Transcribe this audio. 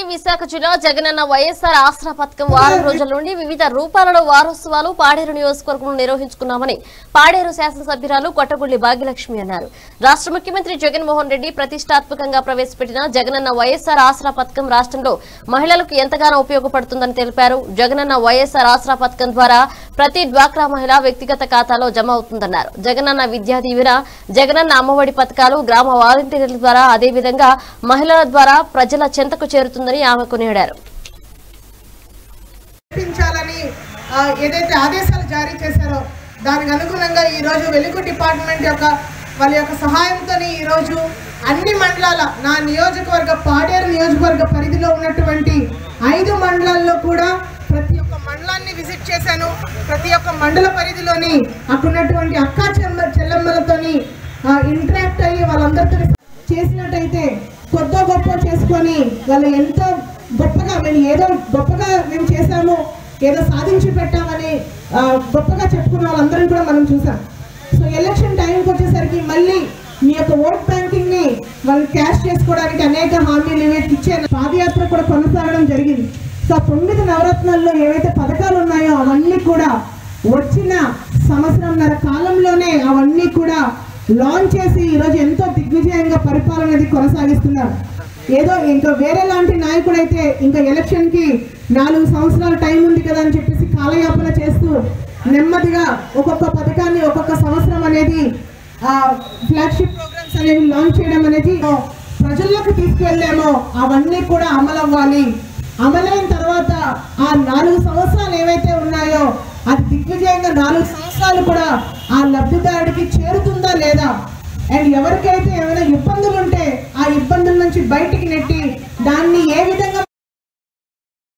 విశాఖ జిల్లా జగనన్న వైఎస్ఆర్ ఆసరా పథకం వారం రోజుల నుండి వివిధ రూపాలలో వారోత్సవాలు పాడేరు నియోజకవర్గంలో నిర్వహించుకున్నామని పాడేరు శాసనసభ్యురాలు కొట్టగుళ్లి భాగ్యలక్ష్మి అన్నారు రాష్ట్ర ముఖ్యమంత్రి జగన్మోహన్ రెడ్డి ప్రతిష్టాత్మకంగా ప్రవేశపెట్టిన జగనన్న వైఎస్ఆర్ ఆసరా పథకం రాష్ట్రంలో మహిళలకు ఎంతగానో ఉపయోగపడుతుందని తెలిపారు జగనన్న వైఎస్ఆర్ ఆసరా పథకం ద్వారా ప్రతి డ్వాక్రా మహిళ వ్యక్తిగత ఖాతాలో జమ అవుతుందన్నారు జగనన్న విద్యా దీవెన జగనన్న అమ్మఒడి పథకాలు గ్రామ వాలంటీర్ల ద్వారా అదేవిధంగా మహిళల ద్వారా ప్రజల చెంతకు చేరుతుందని ఆమె కొనియాడారు చేపించాలని ఆ, ఏదైతే ఆదేశాలు జారీ చేశారో దానికి అనుగుణంగా ఈరోజు వెలుగు డిపార్ట్మెంట్ యొక్క వాళ్ళ యొక్క సహాయంతో ఈరోజు అన్ని మండలాల నా నియోజకవర్గ పాడేరు నియోజకవర్గ పరిధిలో ఉన్నటువంటి ఐదు మండలాల్లో కూడా ప్రతి ఒక్క మండలాన్ని విజిట్ చేశాను ప్రతి ఒక్క మండల పరిధిలోని అక్కడ ఉన్నటువంటి అక్కా చెల్ల చెల్లెమ్మలతోని ఇంటరాక్ట్ అయ్యి వాళ్ళందరితో చేసినట్టయితే కొద్దో గొప్ప చేసుకొని వాళ్ళు ఎంతో గొప్పగా మేము ఏదో గొప్పగా మేము చేశాము ఏదో సాధించి పెట్టామని ఆ, గొప్పగా చెప్పుకున్న వాళ్ళందరం కూడా మనం చూసాం సో ఎలక్షన్ టైంకి వచ్చేసరికి మళ్ళీ మీ యొక్క ఓట్ బ్యాంకింగ్ ని వాళ్ళు క్యాష్ చేసుకోవడానికి అనేక హామీలు ఏవైతే ఇచ్చే పాదయాత్ర కూడా కొనసాగడం జరిగింది సో ఆ తొమ్మిది నవరత్నాల్లో ఏవైతే పథకాలు ఉన్నాయో అవన్నీ కూడా వచ్చిన సంవత్సరంన్నర కాలంలోనే అవన్నీ కూడా లాంచ్ చేసి ఈరోజు ఎంతో దిగ్విజయంగా పరిపాలన అనేది కొనసాగిస్తున్నారు ఏదో ఇంకా వేరే లాంటి నాయకుడు అయితే ఇంకా ఎలక్షన్ కి నాలుగు సంవత్సరాల టైం ఉంది కదా అని చెప్పేసి కాలయాపన చేస్తూ నెమ్మదిగా ఒక్కొక్క పథకాన్ని ఒక్కొక్క సంవత్సరం అనేది ఆ ఫ్లాగ్షిప్ ప్రోగ్రామ్స్ అనేవి లాంచ్ చేయడం అనేది ప్రజల్లోకి తీసుకువెళ్ళామో అవన్నీ కూడా అమలు అవ్వాలి అమలైన తర్వాత ఆ నాలుగు సంవత్సరాలు ఏవైతే ఉన్నాయో అది దిగ్విజయంగా నాలుగు సంవత్సరాలు కూడా ఆ లబ్ధిదారుడికి చేరుతుందా లేదా అండ్ ఎవరికైతే ఏమైనా ఇబ్బందులు ఉంటే ఆ ఇబ్బందుల నుంచి బయటికి నెట్టి దాన్ని ఏ విధంగా